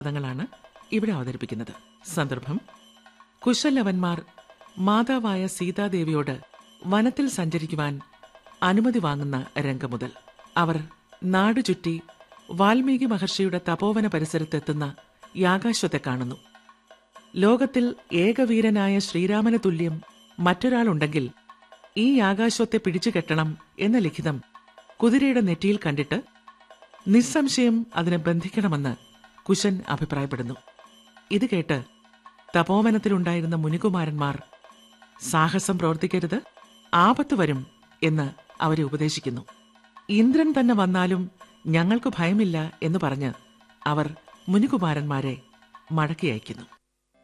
പദങ്ങളാണ് ഇവിടെ അവതരിപ്പിക്കുന്നത് സന്ദർഭം കുശലവന്മാർ മാതാവായ സീതാദേവിയോട് വനത്തിൽ സഞ്ചരിക്കുവാൻ അനുമതി വാങ്ങുന്ന രംഗം മുതൽ അവർ നാടുചുറ്റി വാൽമീകി മഹർഷിയുടെ തപോവന പരിസരത്തെത്തുന്ന യാകാശ്വത്തെ കാണുന്നു ലോകത്തിൽ ഏകവീരനായ ശ്രീരാമന് തുല്യം മറ്റൊരാളുണ്ടെങ്കിൽ ഈ യാകാശ്വത്തെ പിടിച്ചു കെട്ടണം എന്ന ലിഖിതം കുതിരയുടെ നെറ്റിയിൽ കണ്ടിട്ട് നിസ്സംശയം അതിനെ ബന്ധിക്കണമെന്ന് കുശൻ അഭിപ്രായപ്പെടുന്നു ഇത് കേട്ട് തപോവനത്തിലുണ്ടായിരുന്ന മുനികുമാരന്മാർ സാഹസം പ്രവർത്തിക്കരുത് ആപത്ത് വരും എന്ന് അവരെ ഉപദേശിക്കുന്നു ഇന്ദ്രൻ തന്നെ വന്നാലും ഞങ്ങൾക്ക് ഭയമില്ല എന്ന് പറഞ്ഞ് അവർ മുനികുമാരന്മാരെ മടക്കി അയക്കുന്നു